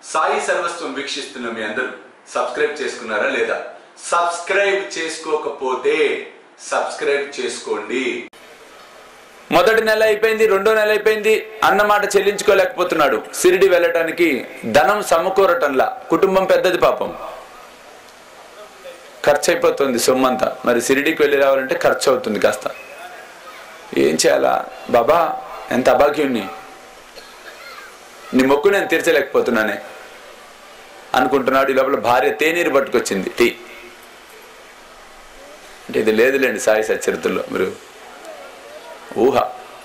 సాయి సర్వస్వం వీక్షిస్తున్న మీ అందరూ సబ్స్క్రైబ్ చేసుకున్నారా లేదా సబ్స్క్రైబ్ చేసుకోకపోతే సబ్స్క్రైబ్ చేసుకోండి మొదటి నెల అయిపోయింది రెండో నెల అయిపోయింది అన్నమాట చెల్లించుకోలేకపోతున్నాడు సిరిడి వెళ్ళటానికి ధనం సమకూరటంలా కుటుంబం పెద్దది పాపం ఖర్చు అయిపోతుంది సొమ్మంతా మరి సిరిడికి వెళ్ళి రావాలంటే ఖర్చు అవుతుంది కాస్త ఏం చేయాలా బాబా ఎంత అభాగ్యుణ్ణి నీ మొక్కు నేను తీర్చలేకపోతున్నానే అనుకుంటున్నాడు ఈ లోపల భార్య తేనీరు పట్టుకొచ్చింది టీ అంటే ఇది లేదులేండి సాయి సచరిత్రలో మీరు ఊహ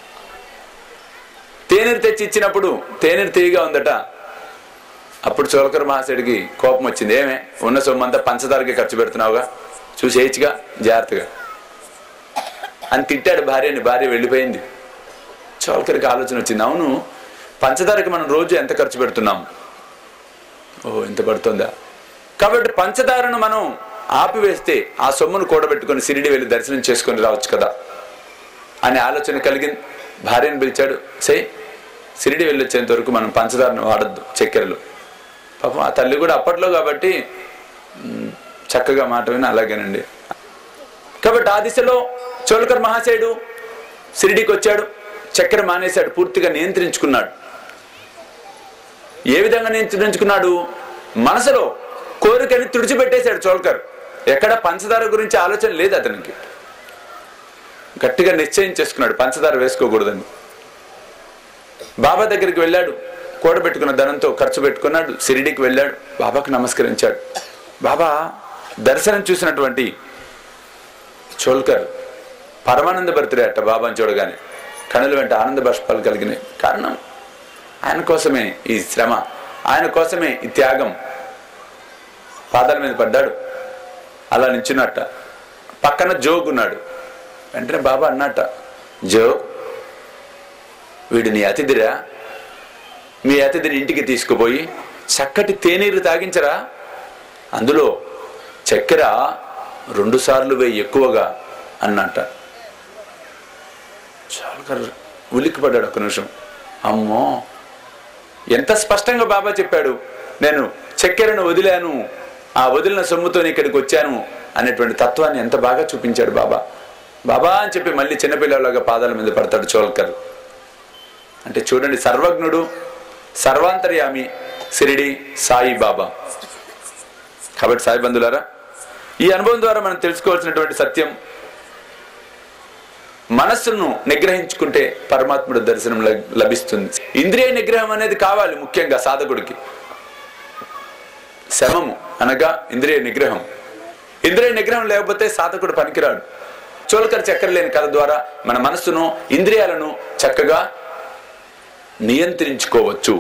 తేనీరు తెచ్చి ఇచ్చినప్పుడు తేనీరు తీయగా ఉందట అప్పుడు చోలకర్ మహాశయుడికి కోపం వచ్చింది ఏమే ఉన్న సొమ్మంతా పంచదారకి ఖర్చు పెడుతున్నావుగా చూసేయచ్చుగా జాగ్రత్తగా అని తిట్టాడు భార్యని భార్య వెళ్ళిపోయింది చోలకరికి ఆలోచన వచ్చింది అవును పంచదారకి మనం రోజు ఎంత ఖర్చు పెడుతున్నాం ఓ ఎంత పడుతుందా కాబట్టి పంచదారను మనం ఆపివేస్తే ఆ సొమ్మును కూడబెట్టుకొని సిరిడి వెళ్ళి దర్శనం చేసుకొని రావచ్చు కదా అనే ఆలోచన కలిగింది భార్యను పిలిచాడు సై సిరిడి వెళ్ళొచ్చేంత వరకు మనం పంచదారను వాడద్దు చక్కెరలు పాపం ఆ తల్లి కూడా అప్పట్లో కాబట్టి మ్, చక్కగా మాట విని అలాగేనండి కాబట్టి ఆ దిశలో చోళకర్ మహాశయుడు సిరిడికి వచ్చాడు చక్కెర మానేశాడు పూర్తిగా నియంత్రించుకున్నాడు ఏ విధంగా నియంత్రించుకున్నాడు మనసులో కోరికని తుడిచిపెట్టేశాడు చోళకర్ ఎక్కడ పంచదార గురించి ఆలోచన లేదు అతనికి గట్టిగా నిశ్చయం చేసుకున్నాడు పంచదార వేసుకోకూడదని బాబా దగ్గరికి వెళ్ళాడు కూడబెట్టుకున్న ధనంతో ఖర్చు పెట్టుకున్నాడు సిరిడికి వెళ్ళాడు బాబాకు నమస్కరించాడు బాబా దర్శనం చూసినటువంటి చోల్కర్ పరమానంద భర్తడే అట్ట బాబాని చూడగానే కనుల వెంట ఆనంద బాష్పాలు కలిగినాయి కారణం ఆయన కోసమే ఈ శ్రమ ఆయన కోసమే ఈ త్యాగం పాదాల మీద పడ్డాడు అలా నించున్నట్ట పక్కన జోగున్నాడు వెంటనే బాబా అన్నట్ట జో వీడు నీ అతిథిరా మీ అతిథిని ఇంటికి తీసుకుపోయి చక్కటి తేనీరు తాగించరా అందులో చక్కెర రెండు సార్లు వేయి ఎక్కువగా అన్నట్ట చాలా ఉలిక్కిపడ్డాడు ఒక నిమిషం అమ్మో ఎంత స్పష్టంగా బాబా చెప్పాడు నేను చక్కెరను వదిలాను ఆ వదిలిన సొమ్ముతో ఇక్కడికి వచ్చాను అనేటువంటి తత్వాన్ని ఎంత బాగా చూపించాడు బాబా బాబా అని చెప్పి మళ్ళీ చిన్నపిల్లలాగా పాదాల మీద పడతాడు చోల్కర్ అంటే చూడండి సర్వజ్ఞుడు సర్వాంతర్యామి సిరిడి సాయి బాబా కాబట్టి సాయి బంధులారా ఈ అనుభవం ద్వారా మనం తెలుసుకోవాల్సినటువంటి సత్యం మనస్సును నిగ్రహించుకుంటే పరమాత్ముడు దర్శనం లబ్- లభిస్తుంది ఇంద్రియ నిగ్రహం అనేది కావాలి ముఖ్యంగా సాధకుడికి శమము అనగా ఇంద్రియ నిగ్రహం ఇంద్రియ నిగ్రహం లేకపోతే సాధకుడు పనికిరాడు చోళకర్ చక్కెర లేని కథ ద్వారా మన మనస్సును ఇంద్రియాలను చక్కగా నియంత్రించుకోవచ్చు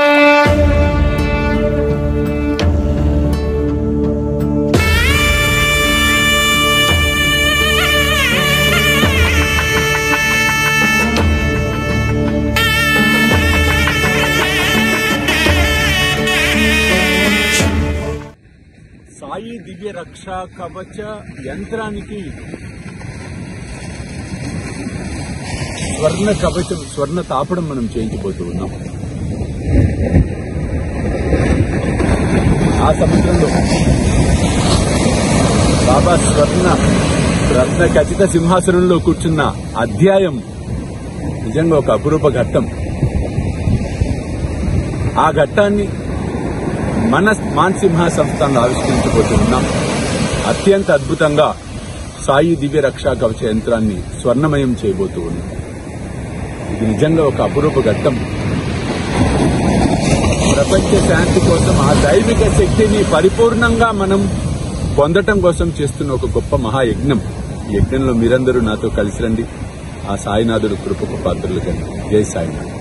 సాయి దివ్య రక్షా కవచ యంత్రానికి స్వర్ణ కవచం స్వర్ణ తాపడం మనం చేయించబోతూ ఉన్నాం ఆ సముద్రంలో బాబా స్వర్ణ రత్న ఖచ్చిత సింహాసనంలో కూర్చున్న అధ్యాయం నిజంగా ఒక అపురూప ఘట్టం ఆ ఘట్టాన్ని మన మాన్సింహ సంస్థను ఆవిష్కరించబోతున్నాం అత్యంత అద్భుతంగా సాయి దివ్య రక్షా కవచ యంత్రాన్ని స్వర్ణమయం చేయబోతూ ఉన్నాం ఇది నిజంగా ఒక అపురూప ఘట్టం ప్రపంచ శాంతి కోసం ఆ దైవిక శక్తిని పరిపూర్ణంగా మనం పొందటం కోసం చేస్తున్న ఒక గొప్ప మహాయజ్ఞం ఈ యజ్ఞంలో మీరందరూ నాతో కలిసి రండి ఆ సాయినాథుడు కృపకు పాత్రలు కండి జై సాయినాథ్